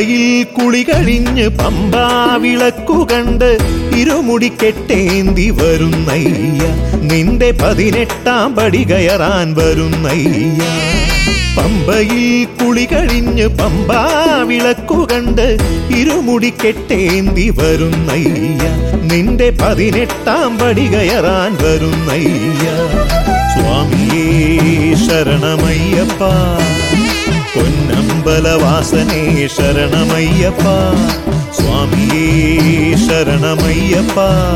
പമ്പയിൽ കുളി കഴിഞ്ഞ് പമ്പാ വിളക്കു കണ്ട് ഇരുമുടിക്കെട്ടേന്തി വരുന്നയ്യ നിന്റെ പതിനെട്ടാം പടി കയറാൻ വരുന്നയ്യ പമ്പയിൽ കുളി കഴിഞ്ഞ് പമ്പാ വിളക്കു കണ്ട് ഇരുമുടിക്കെട്ടേന്തി വരുന്നയ്യ നിന്റെ പതിനെട്ടാം പടി കയറാൻ വരുന്നയ്യ സ്വാമിയേ ശരണമയ്യപ്പ പൊന്നമ്പലവാസനേ ശരണമയ്യപ്പ സ്വാമിയേ ശരണമയ്യപ്പ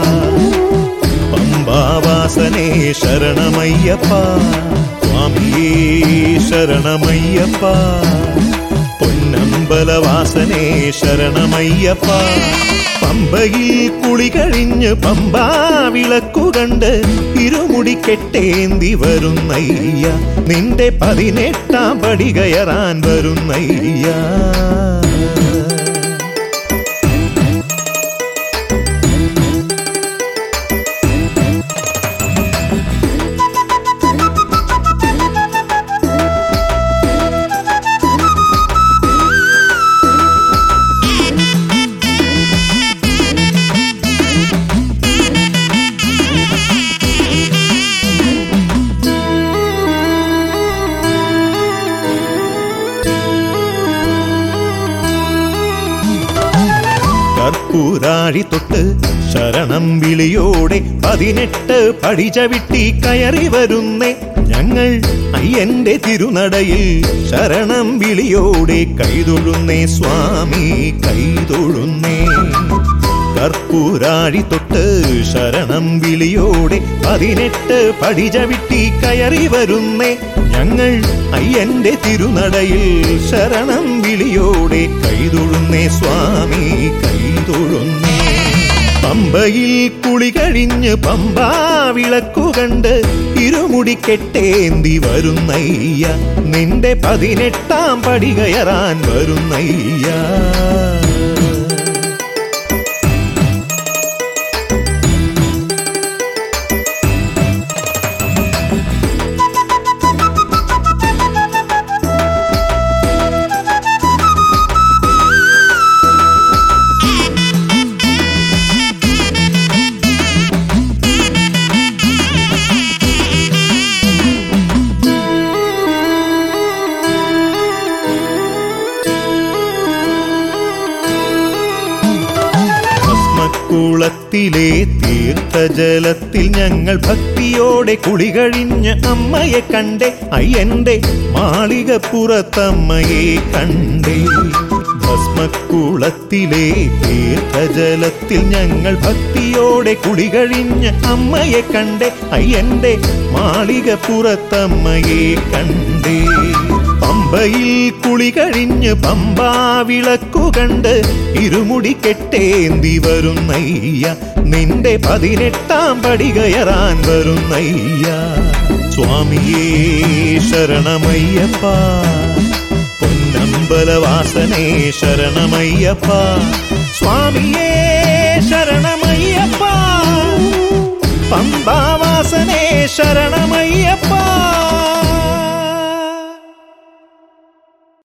പമ്പാവാസനേ ശരണമയ്യപ്പ സ്വാമിയേ ശരണമയ്യപ്പ പൊന്നമ്പലവാസനേ ശരണമയ്യപ്പ പമ്പയിൽ കുളി കഴിഞ്ഞ് പമ്പാ വിളക്കു കണ്ട് ഇരുമുടിക്കെട്ടേന്തി വരുന്നയ്യ നിന്റെ പതിനെട്ടാം പടി കയറാൻ വരുന്നയ്യ കർപ്പൂരാഴി തൊട്ട് ശരണം വിളിയോടെ പതിനെട്ട് പടി ചവിട്ടി കയറി വരുന്നേ ഞങ്ങൾ അയ്യന്റെ തിരുനടയിൽ ശരണം വിളിയോടെ കൈതൊഴുന്നേ സ്വാമി കൈതൊഴുന്നേ കർപ്പൂരാഴി തൊട്ട് ശരണം വിളിയോടെ പതിനെട്ട് പടി ചവിട്ടി കയറി വരുന്നേ ഞങ്ങൾ അയ്യന്റെ തിരുനടയിൽ ശരണം വിളിയോടെ കൈതൊഴുന്നേ സ്വാമി കൈതൊഴുന്നേ പമ്പയിൽ കുളി കഴിഞ്ഞ് പമ്പാ വിളക്കു കണ്ട് ഇരുമുടിക്കെട്ടേന്തി വരുന്നയ്യ നിന്റെ പതിനെട്ടാം പടി കയറാൻ വരുന്നയ്യ ഭസ്മക്കുളത്തിലെ തീർത്ഥജലത്തിൽ ഞങ്ങൾ ഭക്തിയോടെ കുളി കഴിഞ്ഞ് അമ്മയെ കണ്ടേ അയ്യന്റെ മാളികപ്പുറത്തമ്മയെ കണ്ടേ ഭസ്മക്കുളത്തിലെ തീർത്ഥജലത്തിൽ ഞങ്ങൾ ഭക്തിയോടെ കുളി കഴിഞ്ഞ് അമ്മയെ കണ്ടേ അയ്യന്റെ മാളികപ്പുറത്തമ്മയെ കണ്ടേ പമ്പയിൽ കുളി കഴിഞ്ഞ് പമ്പാ വിളക്കു കണ്ട് ഇരുമുടിക്കെട്ടേന്തി വരുന്നയ്യ നിന്റെ പതിനെട്ടാം പടി കയറാൻ വരുന്നയ്യ സ്വാമിയേ ശരണമയ്യപ്പ പൊന്നമ്പലവാസനേ ശരണമയ്യപ്പ സ്വാമിയേ ശരണമയ്യപ്പ പമ്പാവാസനേ ശരണമയ്യപ്പ